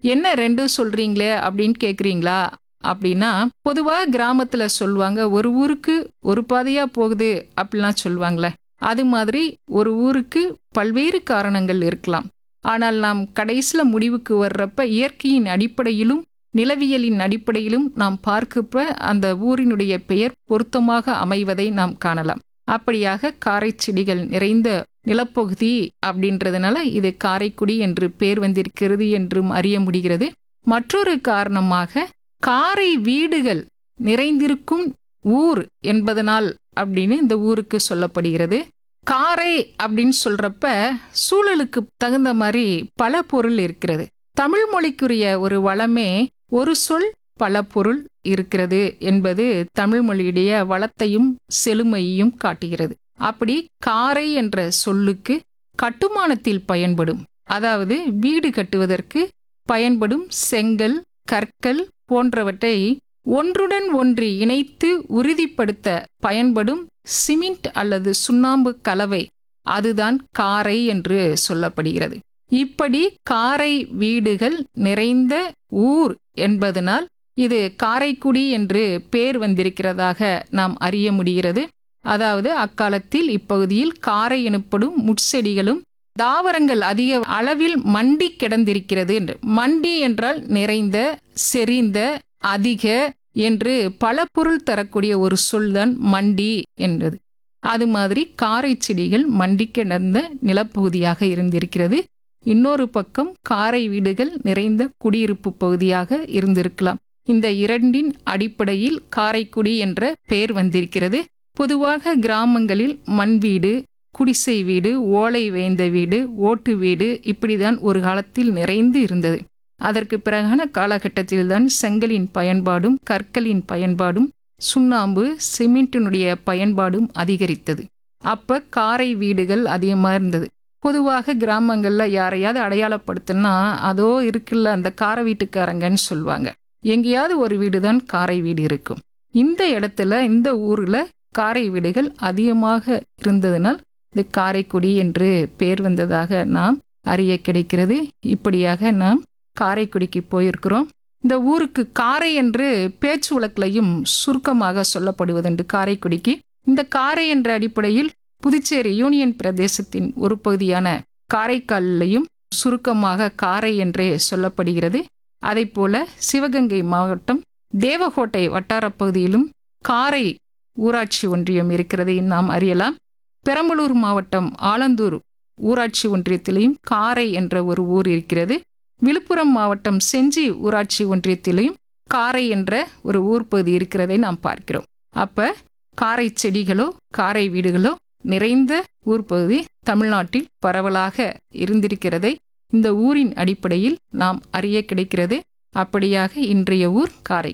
என்ன ரெண்டும் சொல்றீங்களே அப்படின்னு கேக்குறீங்களா அப்படின்னா பொதுவா கிராமத்துல சொல்லுவாங்க ஒரு ஊருக்கு ஒரு பாதையா போகுது அப்படிலாம் சொல்லுவாங்களே அது மாதிரி ஒரு ஊருக்கு பல்வேறு காரணங்கள் இருக்கலாம் ஆனால் நாம் கடைசில முடிவுக்கு வர்றப்ப இயற்கையின் அடிப்படையிலும் நிலவியலின் அடிப்படையிலும் நாம் பார்க்கப்ப அந்த ஊரினுடைய பெயர் பொருத்தமாக அமைவதை நாம் காணலாம் அப்படியாக காரைச் செடிகள் நிறைந்த நிலப்பகுதி அப்படின்றதுனால இது காரைக்குடி என்று பேர் வந்திருக்கிறது என்றும் அறிய முடிகிறது மற்றொரு காரணமாக காரை வீடுகள் நிறைந்திருக்கும் ஊர் என்பதனால் அப்படின்னு இந்த ஊருக்கு சொல்லப்படுகிறது காரை அப்படின்னு சொல்றப்ப சூழலுக்கு தகுந்த மாதிரி பல பொருள் இருக்கிறது தமிழ் மொழிக்குரிய ஒரு வளமே ஒரு சொல் பல பொருள் இருக்கிறது என்பது தமிழ் மொழியுடைய வளத்தையும் செழுமையையும் காட்டுகிறது அப்படி காரை என்ற சொல்லுக்கு கட்டுமானத்தில் பயன்படும் அதாவது வீடு கட்டுவதற்கு பயன்படும் செங்கல் கற்கள் போன்றவற்றை ஒன்றுடன் ஒன்று இணைத்து உறுதிப்படுத்த பயன்படும் சிமெண்ட் அல்லது சுண்ணாம்பு கலவை அதுதான் காரை என்று சொல்லப்படுகிறது இப்படி காரை வீடுகள் நிறைந்த ஊர் என்பதனால் இது காரைக்குடி என்று பேர் வந்திருக்கிறதாக நாம் அறிய முடிகிறது அதாவது அக்காலத்தில் இப்பகுதியில் காரை எனப்படும் முட்செடிகளும் தாவரங்கள் அதிக அளவில் மண்டி கிடந்திருக்கிறது என்று மண்டி என்றால் நிறைந்த செறிந்த அதிக என்று பல பொருள் தரக்கூடிய ஒரு சொல்தான் மண்டி என்றது அது மாதிரி காரை செடிகள் மண்டி கிடந்த நிலப்பகுதியாக இருந்திருக்கிறது இன்னொரு பக்கம் காரை வீடுகள் நிறைந்த குடியிருப்பு பகுதியாக இருந்திருக்கலாம் இந்த இரண்டின் அடிப்படையில் காரைக்குடி என்ற பெயர் வந்திருக்கிறது பொதுவாக கிராமங்களில் மண் வீடு குடிசை வீடு ஓலை வேய்ந்த வீடு ஓட்டு வீடு இப்படிதான் ஒரு காலத்தில் நிறைந்து இருந்தது அதற்கு பிறகான காலகட்டத்தில்தான் செங்கலின் பயன்பாடும் கற்களின் பயன்பாடும் சுண்ணாம்பு சிமெண்டினுடைய பயன்பாடும் அதிகரித்தது அப்ப காரை வீடுகள் அதிகமா இருந்தது பொதுவாக கிராமங்கள்ல யாரையாவது அடையாளப்படுத்தினா அதோ இருக்குல்ல அந்த கார வீட்டுக்காரங்கன்னு சொல்லுவாங்க எங்கேயாவது ஒரு வீடு தான் காரை வீடு இருக்கும் இந்த இடத்துல இந்த ஊர்ல காரை வீடுகள் அதிகமாக இருந்ததனால் இது காரைக்குடி என்று பெயர் வந்ததாக நாம் அறிய கிடைக்கிறது இப்படியாக நாம் காரைக்குடிக்கு போயிருக்கிறோம் இந்த ஊருக்கு காரை என்று பேச்சு வழக்கிலையும் சுருக்கமாக சொல்லப்படுவதுண்டு காரைக்குடிக்கு இந்த காரை என்ற அடிப்படையில் புதுச்சேரி யூனியன் பிரதேசத்தின் ஒரு பகுதியான காரைக்காலிலையும் சுருக்கமாக காரை என்றே சொல்லப்படுகிறது அதை போல சிவகங்கை மாவட்டம் தேவகோட்டை வட்டாரப் பகுதியிலும் காரை ஊராட்சி ஒன்றியம் இருக்கிறதை நாம் அறியலாம் பெரம்பலூர் மாவட்டம் ஆலந்தூர் ஊராட்சி ஒன்றியத்திலையும் காரை என்ற ஒரு ஊர் இருக்கிறது விழுப்புரம் மாவட்டம் செஞ்சி ஊராட்சி ஒன்றியத்திலையும் காரை என்ற ஒரு ஊர் பகுதி இருக்கிறதை நாம் பார்க்கிறோம் அப்ப காரை செடிகளோ காரை வீடுகளோ நிறைந்த ஊர் பகுதி தமிழ்நாட்டில் பரவலாக இருந்திருக்கிறதை இந்த ஊரின் அடிப்படையில் நாம் அறிய கிடைக்கிறது அப்படியாக இன்றைய ஊர் காரை